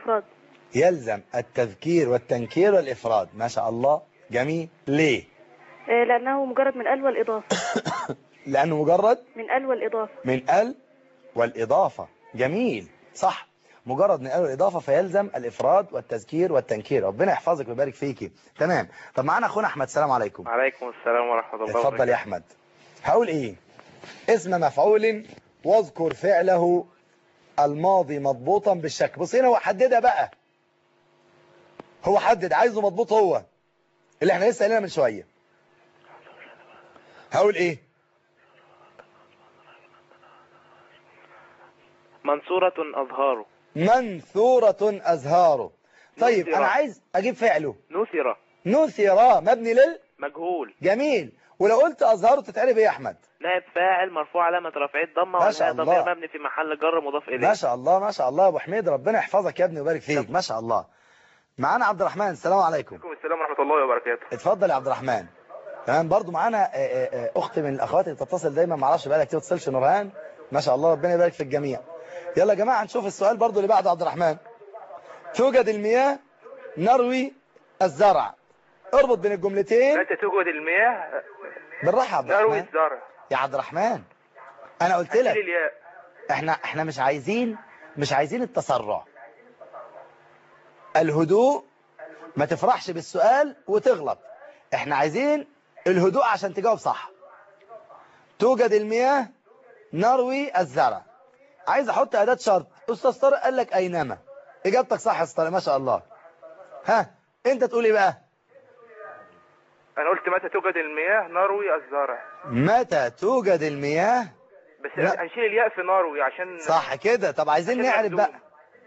والإفراد يلزم التذكير والتنكير والإفراد ما شاء الله جميل ليه آه، لأنه مجرد من ال والإضافة لأنه مجرد من ال والإضافة من ال والإضافة جميل صح مجرد من ال والإضافة فيلزم الإفراد والتذكير والتنكير ربنا يحفظك ويبارك فيكي تمام طب معانا أخونا أحمد السلام عليكم وعليكم السلام ورحمة الله اتفضل وبركاته يا أحمد هقول إيه اسم مفعول واذكر فعله الماضي مضبوطا بالشك بص هنا هو حددها بقى هو حدد عايزه مضبوط هو اللي احنا لسه قايلينها من شوية هقول ايه منصورة أظهار منثورة أزهاره طيب نثرة. أنا عايز أجيب فعله نثرة نثرة مبني لل مجهول جميل ولو قلت أزهاره تتعرب إيه يا أحمد نائب فاعل مرفوع علامة رفعه الضمة ما شاء والنهاية ضمير الله. مبني في محل جر مضاف إليه ما شاء الله ما شاء الله يا أبو حميد ربنا يحفظك يا ابني ويبارك فيك ما شاء الله معانا عبد الرحمن السلام عليكم عليكم السلام ورحمة الله وبركاته اتفضل يا عبد الرحمن تمام برضو معانا آه، آه، آه، اخت من الاخوات اللي بتتصل دايما ما اعرفش بقالها كتير ما تتصلش نورهان ما شاء الله ربنا يبارك في الجميع يلا يا جماعه نشوف السؤال برضو اللي بعده عبد الرحمن توجد المياه نروي الزرع اربط بين الجملتين متى توجد المياه بالراحه يا عبد نروي الرحمن الزرع يا عبد الرحمن انا قلت شيل لك الياء احنا احنا مش عايزين مش عايزين التسرع الهدوء ما تفرحش بالسؤال وتغلط احنا عايزين الهدوء عشان تجاوب صح توجد المياه نروي الزرع عايز احط اداة شرط استاذ طارق قال لك اينما اجابتك صح يا استاذ طارق ما شاء الله ها انت تقول ايه بقى أنا قلت متى توجد المياه نروي الزرع متى توجد المياه بس لا. هنشيل الياء في نروي عشان صح كده طب عايزين عشان نعرف مخزوم. بقى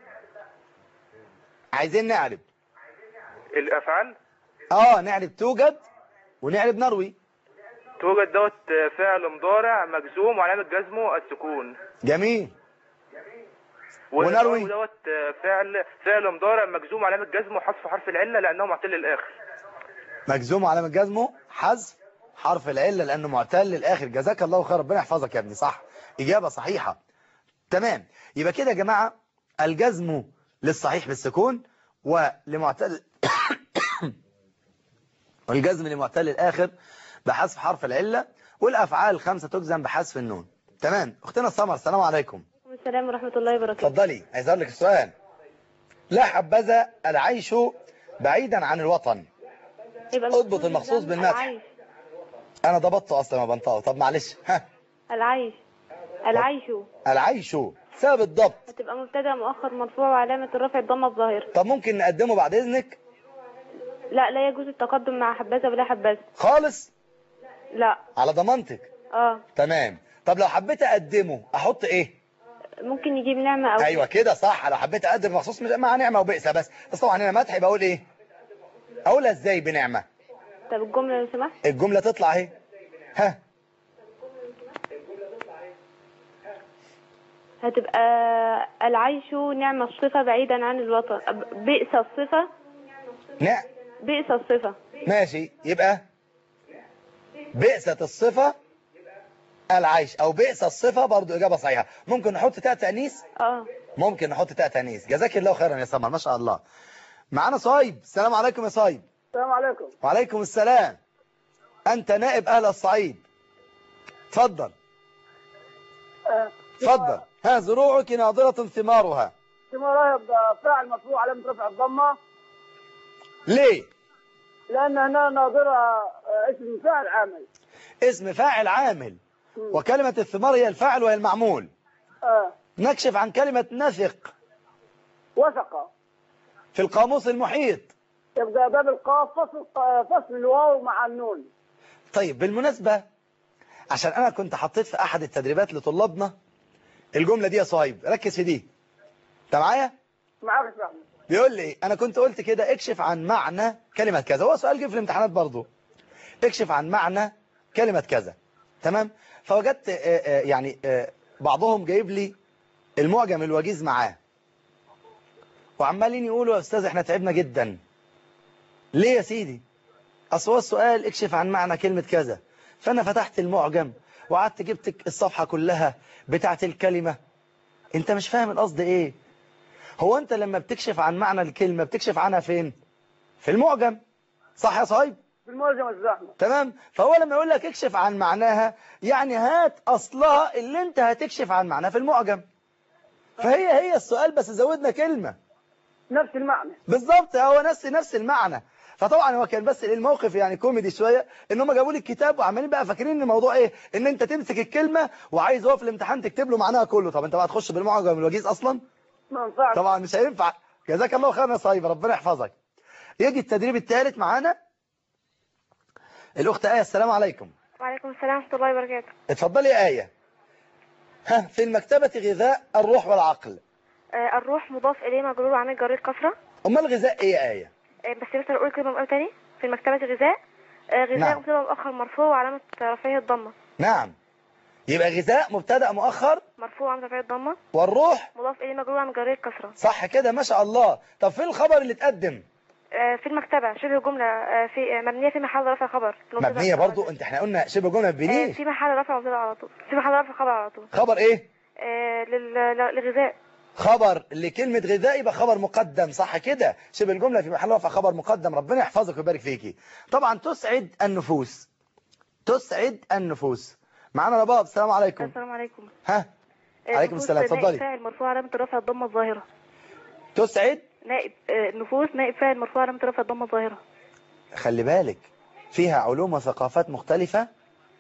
عايزين نعرف الأفعال اه نعرف توجد ونعرف نروي توجد دوت فعل مضارع مجزوم وعلامة جزمه السكون جميل ونروي؟ دوت فعل فعل مضارع مجزوم علامة جزمه حذف حرف العلة لأنه معتل الآخر مجزوم علامة جزمه حذف حرف العلة لأنه معتل للآخر جزاك الله خير ربنا يحفظك يا ابني صح إجابة صحيحة تمام يبقى كده يا جماعة الجزم للصحيح بالسكون ولمعتل والجزم لمعتل الآخر بحذف حرف العلة والأفعال الخمسة تجزم بحذف النون تمام أختنا سمر السلام عليكم السلام ورحمة الله وبركاته اتفضلي عايز اقول لك السؤال لا حبذا العيش بعيدا عن الوطن يبقى اضبط المخصوص بالمدح. العيش انا ضبطته اصلا ما بنطقه طب معلش ها العيش العيش العيش سبب الضبط هتبقى مبتدا مؤخر مرفوع وعلامة الرفع الضمة الظاهرة طب ممكن نقدمه بعد اذنك لا لا يجوز التقدم مع حبذا بلا حبذا خالص لا على ضمانتك اه تمام طب لو حبيت اقدمه احط ايه ممكن يجيب نعمة او ايوه كده صح لو حبيت اقدم مخصوص مش مع نعمه وبئسه بس بس طبعا هنا مدح يبقى اقول ايه اقولها ازاي بنعمه طب الجملة لو سمحت الجمله تطلع اهي ها هتبقى العيش نعمة الصفة بعيدا عن الوطن أب- بئس الصفة نعم بئس الصفة ماشي يبقى بئست الصفة العيش او بئس الصفة برضو اجابة صحيحة ممكن نحط تاء تأنيث اه ممكن نحط تاء تأنيث جزاك الله خيرا يا سمر ما شاء الله معانا صايب السلام عليكم يا صايب السلام عليكم وعليكم السلام انت نائب اهل الصعيد تفضل آه، تفضل ها زروعك ناضرة ثمارها ثمارها يبقى فاعل مرفوع علامة رفع الضمة ليه لأن هنا ناظرة آه، اسم فاعل عامل اسم فاعل عامل وكلمة الثمار هي الفاعل وهي المعمول آه، نكشف عن كلمة نثق وثق في القاموس المحيط يبقى باب القاف فصل فصل الواو مع النون طيب بالمناسبة عشان أنا كنت حطيت في أحد التدريبات لطلابنا الجملة دي يا صهيب ركز في دي أنت معايا؟ معاك يا أحمد بيقول لي أنا كنت قلت كده اكشف عن معنى كلمة كذا هو سؤال جه في الامتحانات برضو اكشف عن معنى كلمة كذا تمام فوجدت آه، آه، يعني آه، بعضهم جايب لي المعجم الوجيز معاه وعمالين يقولوا يا أستاذ احنا تعبنا جدا ليه يا سيدي أصل هو السؤال اكشف عن معنى كلمة كذا فأنا فتحت المعجم وقعدت جبت الصفحة كلها بتاعت الكلمة انت مش فاهم القصد ايه هو انت لما بتكشف عن معنى الكلمة بتكشف عنها فين في المعجم صح يا صايب في الملزم الزحمة تمام فهو لما يقول لك اكشف عن معناها يعني هات اصلها اللي انت هتكشف عن معناها في المعجم فهي هي السؤال بس زودنا كلمة نفس المعنى بالظبط هو نفس نفس المعنى فطبعا هو كان بس الموقف يعني كوميدي شوية ان هم جابوا لي الكتاب وعمالين بقى فاكرين ان الموضوع ايه ان انت تمسك الكلمة وعايز هو في الامتحان تكتب له معناها كله طب انت بقى تخش بالمعجم الوجيز اصلا ما ينفعش طبعا مش هينفع جزاك الله خيرا يا صايب ربنا يحفظك يجي التدريب الثالث معانا الاخت آية السلام عليكم وعليكم السلام ورحمة الله وبركاته اتفضلي يا آية ها في المكتبة غذاء الروح والعقل آه، الروح مضاف إليه مجرور عن الجرير كسرة امال الغذاء ايه يا آية آه، بس مثلا أقول كلمة مرة تاني في المكتبة غذاء آه، غذاء نعم. مبتدأ مؤخر مرفوع وعلامة رفعه الضمة نعم يبقى غذاء مبتدأ مؤخر مرفوع وعلامة رفعه الضمة والروح مضاف إليه مجرور عن الجرير كسرة صح كده ما شاء الله طب فين الخبر اللي اتقدم آه، في المكتبة شبه جملة آه، في آه، مبنية في محل رفع خبر المبتدأ مبنية خبر. برضو انت احنا قلنا شبه جملة آه، بنيه في محل رفع مبتدأ على طول في محل رفع خبر على طول خبر ايه آه، لل- ل- للغذاء خبر لكلمة غذاء يبقى خبر مقدم صح كده شبه الجملة في محل رفع خبر مقدم ربنا يحفظك ويبارك فيكي طبعا تسعد النفوس تسعد النفوس معانا رباب السلام عليكم السلام عليكم ها آه، عليكم نفوس السلام، نائب اتفضلي. فاعل مرفوع علامة رفع الضمة الظاهرة تسعد نائب آه، نفوس نائب فاعل مرفوع علامة رفع الضمة الظاهرة خلي بالك فيها علوم وثقافات مختلفة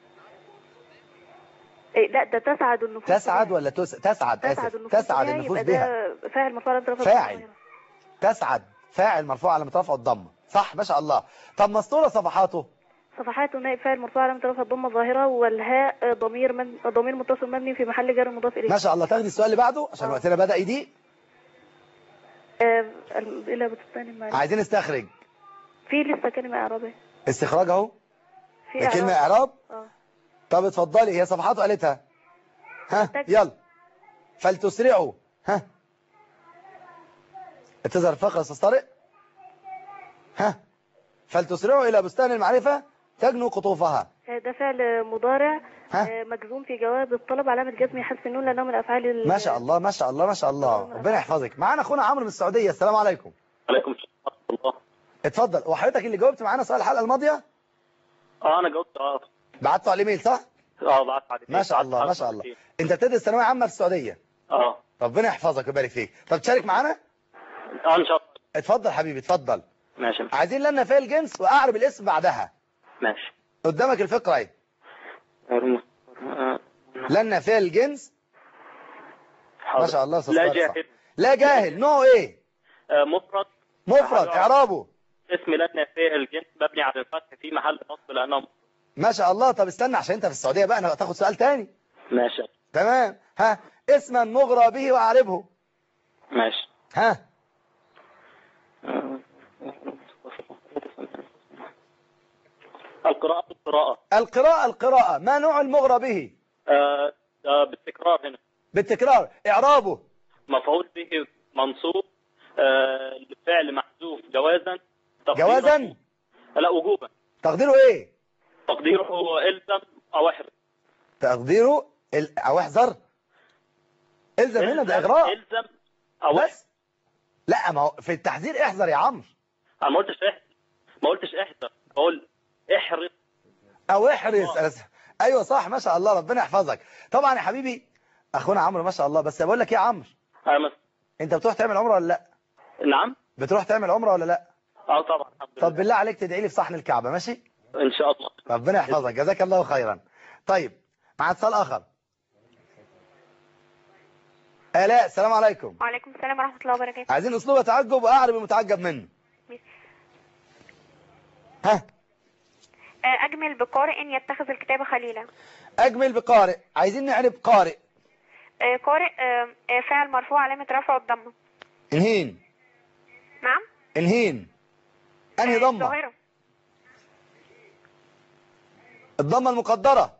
إيه لا ده تسعد النفوس تسعد بها. ولا تس... تسعد تسعد آسف النفوس تسعد بها، النفوس يبقى بها ده فاعل مرفوع علامة رفع فاعل. الضمة الظاهرة. تسعد فاعل مرفوع على مترفع الضمة صح ما شاء الله طب مسطورة صفحاته صفحاته نائب فاعل مرفوع علامة رفع الضمة الظاهرة والهاء آه، ضمير من ضمير متصل مبني في محل جر مضاف إليه ما شاء الله تاخدي السؤال اللي بعده عشان آه. وقتنا بدأ يضيق آه، ال- إلا بتستاني معلش. عايزين نستخرج في لسه كلمة إعرابية استخراج اهو في ده كلمة إعراب. إعراب اه طب اتفضلي هي صفحاته قالتها ها محتاج- يلا فلتسرعوا ها تظهر الفقرة يا استاذ طارق ها فلتسرعوا إلى بستان المعرفة تجنوا قطوفها آه، ده فعل مضارع ها؟ آه، مجزوم في جواب الطلب علامة جزم حذف النون لأنه من الأفعال ال- ما شاء الله ما شاء الله ما شاء الله ربنا يحفظك معانا أخونا عمرو من السعودية السلام عليكم عليكم السلام ورحمة الله اتفضل وحضرتك اللي جاوبت معانا سؤال الحلقة الماضية اه انا جاوبت اه بعته على الايميل صح اه بعت على ما شاء الله ما شاء الله انت بتدرس ثانوية عامة في السعودية اه ربنا يحفظك ويبارك فيك طب تشارك معانا اه ان شاء الله اتفضل حبيبي اتفضل ماشي عايزين لنا فيها الجنس واعرب الاسم بعدها ماشي قدامك الفقرة اهي آه، لنا فيها الجنس حاضر. ما شاء الله يا أستاذ لا طارق، صح. جاهل لا جاهل نوع ايه آه، مفرد مفرد اعرابه اسم لنا في الجنس مبني على الفتح في محل نصب لانه ما شاء الله طب استنى عشان انت في السعودية بقى انا هتاخد سؤال تاني ماشي تمام ها اسما مغرى به واعربه ماشي ها آه، القراءة بالقراءة القراءة القراءة ما نوع المغرى به آه، آه، بالتكرار هنا بالتكرار اعرابه مفعول به منصوب آه، الفعل محذوف جوازا تقديره- جوازا لا وجوبا تقديره ايه تقديره الزم او احرم تقديره ال... او احذر الزم هنا ده اغراء الزم او احرم بس لا ما هو في التحذير احذر يا عمرو انا ما قلتش احذر ما قلتش احذر بقول احرص او احرص أنا س- ايوه صح ما شاء الله ربنا يحفظك طبعا يا حبيبي اخونا عمرو ما شاء الله بس بقول لك ايه يا عمرو أنا مس... انت بتروح تعمل عمره ولا لا نعم بتروح تعمل عمره ولا لا اه طبعا الحمد لله طب بالله عليك تدعي لي في صحن الكعبه ماشي ان شاء الله ربنا يحفظك جزاك الله خيرا طيب مع اتصال اخر الاء السلام عليكم وعليكم السلام ورحمة الله وبركاته عايزين اسلوب تعجب واعرب المتعجب منه ها آه، أجمل بقارئ يتخذ الكتاب خليلا اجمل بقارئ عايزين نعرب قارئ آه، قارئ آه، آه، فعل مرفوع علامة رفعه الضمة انهين نعم انهين انهي آه، ضمه ظاهرة الضمه المقدره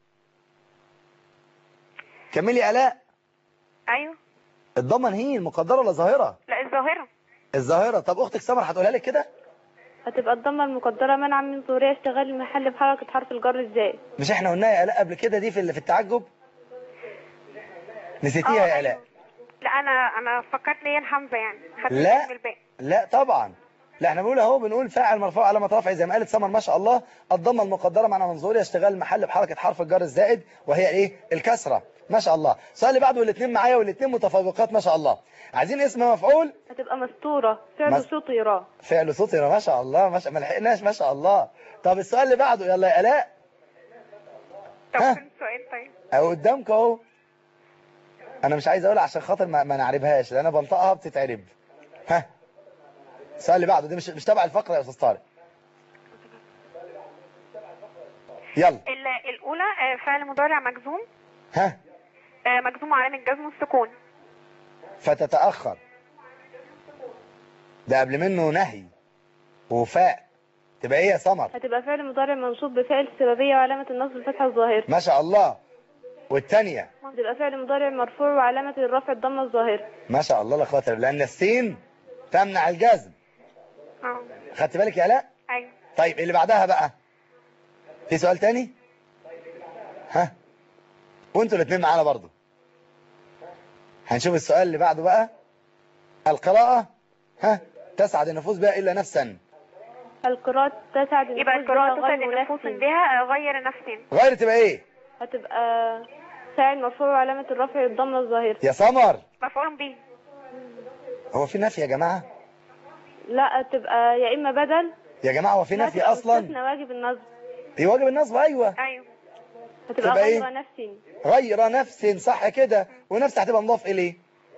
كملي الاء أيوه الضمه انهين مقدره ولا ظاهره لا الظاهرة الظاهره طب اختك سمر هتقولها لك كده هتبقى الضمة المقدرة منع من ظهورها اشتغال المحل بحركة حرف الجر ازاي مش احنا قلناها يا الاء قبل كده دي في ال- في التعجب نسيتيها آه، يا الاء أيوة. لا انا انا فكرت ليا الحمزه يعني خدت لا. بالي بالباقي لا طبعا لا احنا بنقول اهو بنقول فاعل مرفوع علامة رفع زي ما قالت سمر ما شاء الله الضمه المقدره معنى منظوري اشتغال محل بحركه حرف الجر الزائد وهي ايه الكسره ما شاء الله السؤال اللي بعده والاثنين معايا والاثنين متفوقات ما شاء الله عايزين اسم مفعول هتبقى مستورة مس- فعل سطيرة فعل صوتي ما شاء الله ما شاء ما لحقناش ما شاء الله طب السؤال اللي بعده يلا يا الاء طب ها؟ فين السؤال طيب اهو قدامك اهو انا مش عايز اقول عشان خاطر ما, ما نعربهاش لان انا بنطقها بتتعرب ها السؤال اللي بعده دي مش مش تبع الفقره يا استاذ طارق يلا ال- الاولى آه، فعل مضارع مجزوم ها آه، مجزوم علامه الجزم والسكون فتتاخر ده قبل منه نهي وفاء تبقى ايه يا سمر هتبقى فعل مضارع منصوب بفعل السببية وعلامة النصب الفتحة الظاهرة ما شاء الله والثانيه هتبقى فعل مضارع مرفوع وعلامة الرفع الضمة الظاهرة ما شاء الله لا قوه الا بالله لان السين تمنع الجزم اه خدت بالك يا لا ايوه طيب اللي بعدها بقى في سؤال تاني ها وانتوا الاثنين معانا برضو هنشوف السؤال اللي بعده بقى القراءة ها تسعد النفوس بها إلا نفسا القراءة تسعد يبقى النفوس القراءة بها غير تسعد النفوس نفس. بها آه، غير نفس غير تبقى ايه هتبقى فاعل مرفوع وعلامة الرفع الضمة الظاهرة يا سمر مفعول به هو في نفي يا جماعة لا تبقى يا إما بدل يا جماعة هو في لا نفي تبقى أصلا مستثنى واجب النصب يواجب النصب أيوة ايوه هتبقى تبقى إيه؟ غير نفس غير نفس صح كده ونفس هتبقى مضاف إليه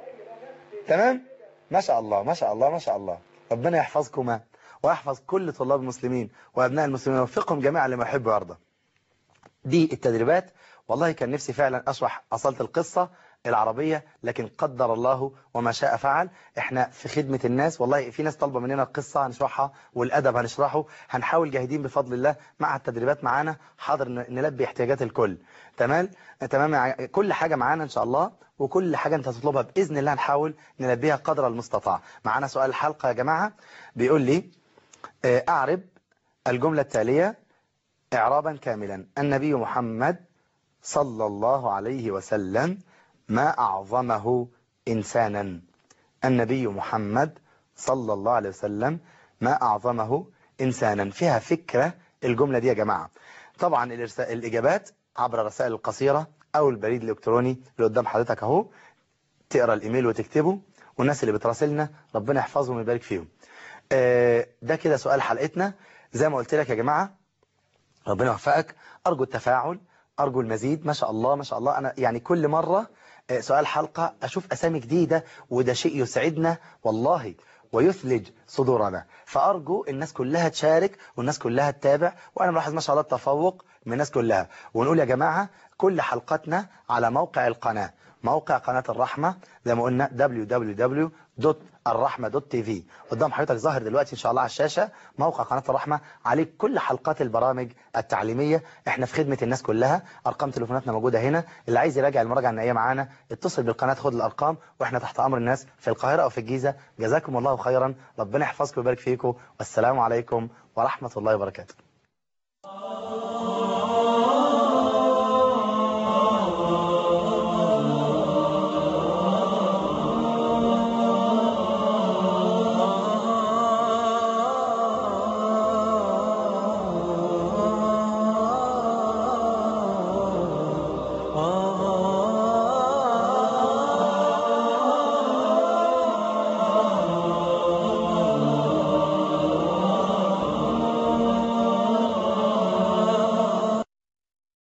تمام ما شاء الله ما شاء الله ما شاء الله ربنا يحفظكما ويحفظ كل طلاب المسلمين وأبناء المسلمين ويوفقهم جميعا لما يحب ويرضى دي التدريبات والله كان نفسي فعلا أشرح أصالة القصة العربية لكن قدر الله وما شاء فعل احنا في خدمة الناس والله في ناس طالبة مننا القصة هنشرحها والأدب هنشرحه هنحاول جاهدين بفضل الله مع التدريبات معانا حاضر ن- نلبي احتياجات الكل تمام تمام يا- كل حاجة معانا إن شاء الله وكل حاجة انت تطلبها بإذن الله نحاول نلبيها قدر المستطاع معانا سؤال الحلقة يا جماعة بيقول لي آه، أعرب الجملة التالية إعرابا كاملا النبي محمد صلى الله عليه وسلم ما أعظمه إنسانا النبي محمد صلى الله عليه وسلم ما أعظمه إنسانا فيها فكرة الجملة دي يا جماعة طبعا الإرسا- الإجابات عبر الرسائل القصيرة أو البريد الإلكتروني اللي قدام حضرتك أهو تقرأ الإيميل وتكتبه والناس اللي بتراسلنا ربنا يحفظهم ويبارك فيهم آه، ده كده سؤال حلقتنا زي ما قلت لك يا جماعة ربنا يوفقك أرجو التفاعل أرجو المزيد ما شاء الله ما شاء الله أنا يعني كل مرة آه، سؤال حلقة أشوف أسامي جديدة وده شيء يسعدنا والله ويثلج صدورنا فأرجو الناس كلها تشارك والناس كلها تتابع وأنا ملاحظ ما شاء الله التفوق من الناس كلها ونقول يا جماعة كل حلقاتنا على موقع القناة موقع قناة الرحمة زي ما قلنا www.الرحمة.tv قدام حضرتك ظاهر دلوقتي إن شاء الله على الشاشة موقع قناة الرحمة عليه كل حلقات البرامج التعليمية احنا في خدمة الناس كلها أرقام تليفوناتنا موجودة هنا اللي عايز يراجع المراجعة النهائية معانا اتصل بالقناة خد الأرقام واحنا تحت أمر الناس في القاهرة أو في الجيزة جزاكم الله خيرا ربنا يحفظكم ويبارك فيكم والسلام عليكم ورحمة الله وبركاته